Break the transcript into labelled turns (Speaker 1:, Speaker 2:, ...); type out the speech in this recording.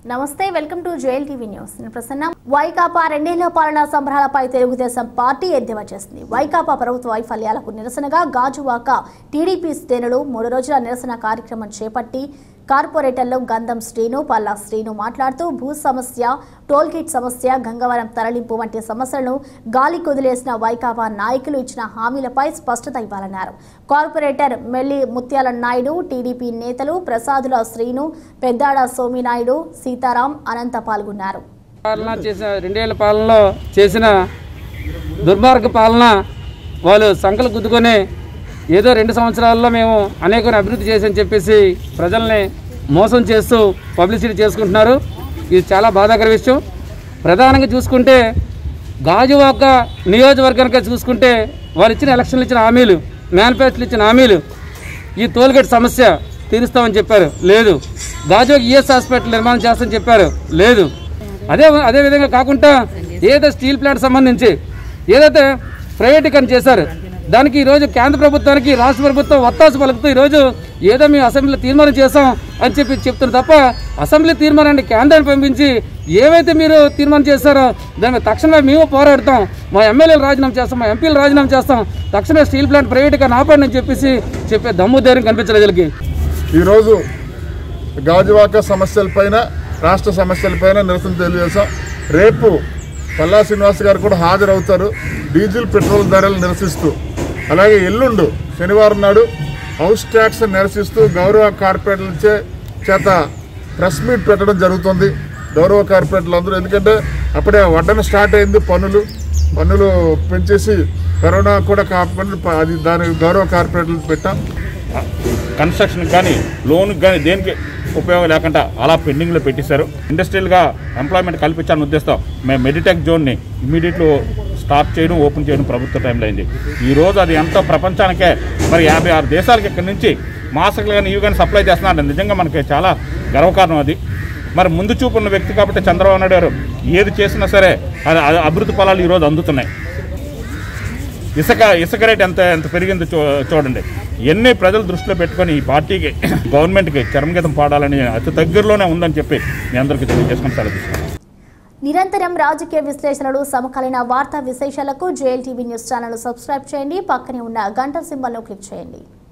Speaker 1: నమస్తే welcome to JL TV news నేను ప్రసన్న వైకాపా రెండేళ్ల పాలనా సంబరాలపై తెలుగుదేశం పార్టీ ఎద్దేవా చేసింది వైకాపా ప్రభుత్వ వైఫల్యాలకు నిరసనగా గాజువాక టీడీపీ శ్రేణులు మూడు రోజుల నిరసన కార్యక్రమం చేపట్టి కార్పొరేటర్లు గంధం శ్రీను పల్లా శ్రీను మాట్లాడుతూ భూ సమస్య టోల్గేట్ సమస్య గంగవరం తరలింపు వంటి సమస్యలను గాలి కుదిలేసిన వైకాపా నాయకులు ఇచ్చిన హామీలపై స్పష్టత ఇవ్వాలన్నారు కార్పొరేటర్ మెల్లి ముత్యాల నాయుడు టీడీపీ నేతలు ప్రసాదుల శ్రీను పెద్దాడ సోమినాయుడు సీతారాం అనంత పాల్గొన్నారు
Speaker 2: పాలన చేసిన రెండేళ్ల పాలనలో చేసిన దుర్మార్గ పాలన వాళ్ళు సంకలు గుద్దుకొని ఏదో రెండు సంవత్సరాల్లో మేము అనేక అభివృద్ధి చేసని చెప్పేసి ప్రజల్ని మోసం చేస్తూ పబ్లిసిటీ చేసుకుంటున్నారు ఇది చాలా బాధాకర విషయం ప్రధానంగా చూసుకుంటే గాజువాక నియోజకవర్గానికి చూసుకుంటే వారు ఇచ్చిన ఎలక్షన్లు ఇచ్చిన హామీలు మేనిఫెస్టోలు ఇచ్చిన హామీలు ఈ టోల్గేట్ సమస్య తీరుస్తామని చెప్పారు లేదు గాజువాక ఈఎస్ హాస్పిటల్ నిర్మాణం చేస్తామని చెప్పారు లేదు అదే అదే విధంగా కాకుండా ఏదైతే స్టీల్ ప్లాంట్ సంబంధించి ఏదైతే ప్రైవేటీకరణ చేశారు దానికి ఈరోజు కేంద్ర ప్రభుత్వానికి రాష్ట్ర ప్రభుత్వం ఒత్తాసు పలుకుతూ ఈరోజు ఏదో మేము అసెంబ్లీలో తీర్మానం చేస్తాం అని చెప్పి చెప్తున్నారు తప్ప అసెంబ్లీ తీర్మానాన్ని కేంద్రాన్ని పంపించి ఏవైతే మీరు తీర్మానం చేస్తారో దాని మీద తక్షణమే మేము పోరాడతాం మా ఎమ్మెల్యేలు రాజీనామా చేస్తాం మా ఎంపీలు రాజీనామా చేస్తాం తక్షణమే స్టీల్ ప్లాంట్ ప్రైవేట్గా ఆపండి అని చెప్పేసి చెప్పే దమ్ము ధైర్యం కనిపించలేదు వీళ్ళకి
Speaker 3: ఈరోజు గాజువాక సమస్యలపైన రాష్ట్ర సమస్యలపైన నిరసన తెలియజేశాం రేపు పల్లా శ్రీనివాస్ గారు కూడా హాజరవుతారు డీజిల్ పెట్రోల్ ధరలు నిరసిస్తూ అలాగే ఎల్లుండు శనివారం నాడు హౌస్ ట్యాక్స్ నిరసిస్తూ గౌరవ కార్పొరేటర్లచే చేత ప్రెస్ మీట్ పెట్టడం జరుగుతుంది గౌరవ కార్పొరేటర్లు అందరూ ఎందుకంటే అప్పుడే వడ్డన స్టార్ట్ అయింది పన్నులు పన్నులు పెంచేసి కరోనా కూడా కాకుండా ప- అది దాని గౌరవ కార్పొరేటర్లు పెట్టాం
Speaker 4: కన్స్ట్రక్షన్ కానీ లోన్కి కానీ దేనికి ఉపయోగం లేకుండా అలా పెండింగ్లో పెట్టేశారు ఇండస్ట్రియల్గా ఎంప్లాయ్మెంట్ కల్పించాలని ఉద్దేశం మేము మెడిటెక్ జోన్ని ఇమీడియట్లో స్టార్ట్ చేయడం ఓపెన్ చేయడం ప్రభుత్వ టైంలో అయింది ఈ రోజు అది ఎంతో ప్రపంచానికే మరి యాభై ఆరు దేశాలకి ఇక్కడి నుంచి మాస్కులు కానీ ఇవి కానీ సప్లై చేస్తున్నారు నిజంగా మనకి చాలా గర్వకారణం అది మరి ముందు చూపు ఉన్న వ్యక్తి కాబట్టి చంద్రబాబు నాయుడు గారు ఏది చేసినా సరే అది అది అభివృద్ధి ఫలాలు ఈరోజు అందుతున్నాయి ఇసుక ఇసుక రేట్ ఎంత ఎంత పెరిగిందో చూ చూడండి ఎన్ని ప్రజలు దృష్టిలో పెట్టుకొని ఈ పార్టీకి గవర్నమెంట్కి చరమగీతం పాడాలని అతి దగ్గరలోనే ఉందని చెప్పి మీ అందరికీ తెలియజేసుకుని సెలవు తీసుకున్నాను
Speaker 1: నిరంతరం రాజకీయ విశ్లేషణలు సమకాలీన వార్తా విశేషాలకు JL TV news channel subscribe చేయండి పక్కనే ఉన్న గంట సింబల్ను క్లిక్ చేయండి